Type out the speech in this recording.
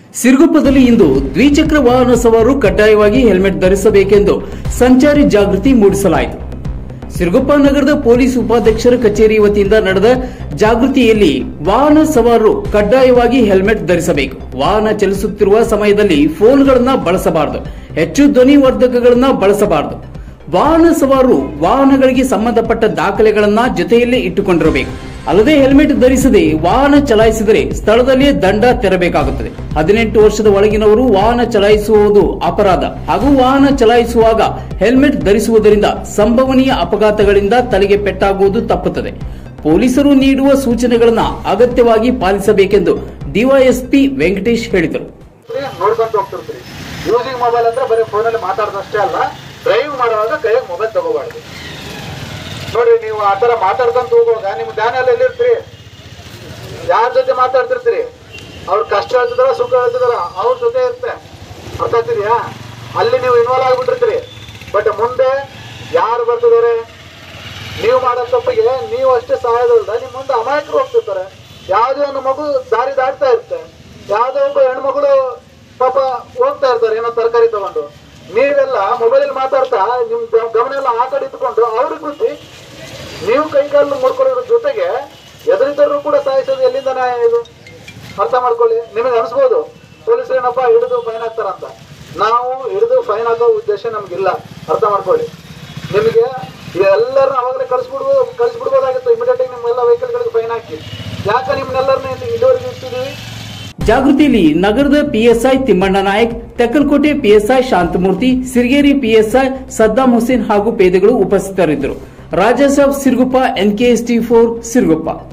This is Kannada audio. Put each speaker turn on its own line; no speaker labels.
ಸಿರುಗುಪ್ಪದಲ್ಲಿ ಇಂದು ದ್ವಿಚಕ್ರ ವಾಹನ ಸವಾರರು ಕಡ್ಡಾಯವಾಗಿ ಹೆಲ್ಮೆಟ್ ಧರಿಸಬೇಕೆಂದು ಸಂಚಾರಿ ಜಾಗೃತಿ ಮೂಡಿಸಲಾಯಿತು ಸಿರುಗುಪ್ಪ ನಗರದ ಪೊಲೀಸ್ ಉಪಾಧ್ಯಕ್ಷರ ಕಚೇರಿ ವತಿಯಿಂದ ನಡೆದ ಜಾಗೃತಿಯಲ್ಲಿ ವಾಹನ ಸವಾರರು ಕಡ್ಡಾಯವಾಗಿ ಹೆಲ್ಮೆಟ್ ಧರಿಸಬೇಕು ವಾಹನ ಚಲಿಸುತ್ತಿರುವ ಸಮಯದಲ್ಲಿ ಫೋನ್ಗಳನ್ನ ಬಳಸಬಾರದು ಹೆಚ್ಚು ಧ್ವನಿವರ್ಧಕಗಳನ್ನ ಬಳಸಬಾರದು ವಾಹನ ಸವಾರರು ವಾಹನಗಳಿಗೆ ಸಂಬಂಧಪಟ್ಟ ದಾಖಲೆಗಳನ್ನ ಜೊತೆಯಲ್ಲೇ ಇಟ್ಟುಕೊಂಡಿರಬೇಕು ಅಲ್ಲದೆ ಹೆಲ್ಮೆಟ್ ಧರಿಸದೆ ವಾಹನ ಚಲಾಯಿಸಿದರೆ ಸ್ಥಳದಲ್ಲಿಯೇ ದಂಡ ತೆರಬೇಕಾಗುತ್ತದೆ ಹದಿನೆಂಟು ವರ್ಷದ ಒಳಗಿನವರು ವಾಹನ ಚಲಾಯಿಸುವುದು ಅಪರಾಧ ಹಾಗೂ ವಾಹನ ಚಲಾಯಿಸುವಾಗ ಹೆಲ್ಮೆಟ್ ಧರಿಸುವುದರಿಂದ ಸಂಭವನೀಯ ಅಪಘಾತಗಳಿಂದ ತಲೆಗೆ ಪೆಟ್ಟಾಗುವುದು ತಪ್ಪುತ್ತದೆ ಪೊಲೀಸರು ನೀಡುವ ಸೂಚನೆಗಳನ್ನ ಅಗತ್ಯವಾಗಿ ಪಾಲಿಸಬೇಕೆಂದು ಡಿವೈಎಸ್ಪಿ ವೆಂಕಟೇಶ್ ಹೇಳಿದರು
ನೋಡ್ಕೊಂತ ಹೋಗ್ತಿರ್ತೀರಿ ಯೂಸಿಂಗ್ ಮೊಬೈಲ್ ಅಂದ್ರೆ ಬರೀ ಫೋನಲ್ಲಿ ಮಾತಾಡೋದಷ್ಟೇ ಅಲ್ಲ ಡ್ರೈವ್ ಮಾಡುವಾಗ ಕೈಯಾಗ ಮೊಬೈಲ್ ತಗೋಬಾರ್ದು ನೋಡಿ ನೀವು ಆ ತರ ಮಾತಾಡ್ಕೊಂತ ಹೋಗುವಾಗ ನಿಮ್ ಧ್ಯಾನ ಎಲ್ಲ ಎಲ್ಲಿರ್ತೀರಿ ಯಾರ ಜೊತೆ ಮಾತಾಡ್ತಿರ್ತೀರಿ ಅವ್ರ ಕಷ್ಟ ಹೇಳ್ತಿದಾರ ಸುಖ ಹೇಳ್ತಿದಾರ ಅವ್ರ ಜೊತೆ ಇರುತ್ತೆ ಅರ್ಥ ಆಗ್ತಿದ್ಯಾ ಅಲ್ಲಿ ನೀವು ಇನ್ವಾಲ್ವ್ ಆಗ್ಬಿಟ್ಟಿರ್ತೀರಿ ಬಟ್ ಮುಂದೆ ಯಾರು ಬರ್ತಿದ್ದಾರೆ ನೀವು ಮಾಡೋ ತಪ್ಪಿಗೆ ನೀವು ಅಷ್ಟೇ ಸಹಾಯದಲ್ಲ ನಿಮ್ಮ ಮುಂದೆ ಅಮಾಯಕರು ಹೋಗ್ತಿರ್ತಾರೆ ಯಾವುದೇ ಒಂದು ಮಗು ದಾರಿ ದಾಟ್ತಾ ಇರುತ್ತೆ ಯಾವುದೋ ಒಬ್ಬ ಹೆಣ್ಮಗಳು ಪಾಪ ಹೋಗ್ತಾ ಇರ್ತಾರೆ ಏನೋ ತರಕಾರಿ ತಗೊಂಡು ನೀವೆಲ್ಲ ಮೊಬೈಲಲ್ಲಿ ಮಾತಾಡ್ತಾ ನಿಮ್ ಗ- ಗಮನ ಎಲ್ಲ ಆ ಕಡೆ ಇಟ್ಕೊಂಡು ಅವ್ರಿಗೆ ಬುದ್ಧಿ ನೀವು ಕೈಕಾಲು ಮುಡ್ಕೊಳ್ಳೋದ್ರ ಜೊತೆಗೆ ಎದುರಿದ್ದವರು ಕೂಡ ಸಾಯಿಸೋದು ಎಲ್ಲಿಂದ ನ್ಯಾಯ ಇದು ಅರ್ಥ ಮಾಡ್ಕೊಳ್ಳಿ ನಿಮಗೆ ಅನಿಸ್ಬೋದು ಪೊಲೀಸರು ಏನಪ್ಪ ಹಿಡಿದು ಫೈನ್ ಹಾಕ್ತಾರಂತ ನಾವು ಹಿಡಿದು ಫೈನ್ ಹಾಕೋ ಉದ್ದೇಶ ನಮ್ಗಿಲ್ಲ ಅರ್ಥ ಮಾಡ್ಕೊಳ್ಳಿ ನಿಮಗೆ ಎಲ್ಲರನ್ನ ಅವಾಗಲೇ ಕಳಿಸ್ಬಿಡ್ಬೋದು ಕಳಿಸ್ಬಿಡ್ಬೋದಾಗಿತ್ತು ಇಮಿಡಿಯೇಟ್ ಆಗಿ ನಿಮ್ಮೆಲ್ಲ ವೆಹಿಕಲ್ಗಳಿಗೆ ಫೈನ್ ಹಾಕಿ ಯಾಕೆ ನಿಮ್ಮನ್ನೆಲ್ಲರನ್ನ ಇದುವರೆಗೆ ಇರ್ತಿದೀವಿ
ಜಾಗೃತಿಯಲ್ಲಿ ನಗರದ PSI Timmanna Nayak Tekkalakote PSI Shanthamurthy Sirigeri PSI Saddam Hussain ಹಾಗೂ ಪೇದೆಗಳು ಉಪಸ್ಥಿತರಿದ್ದರು ರಾಜಾಸಾಬ್ ಸಿರುಗುಪ್ಪ ಎನ್ಕೆಎಸ್ಟಿ ಫೋರ್ ಸಿರುಗುಪ್ಪ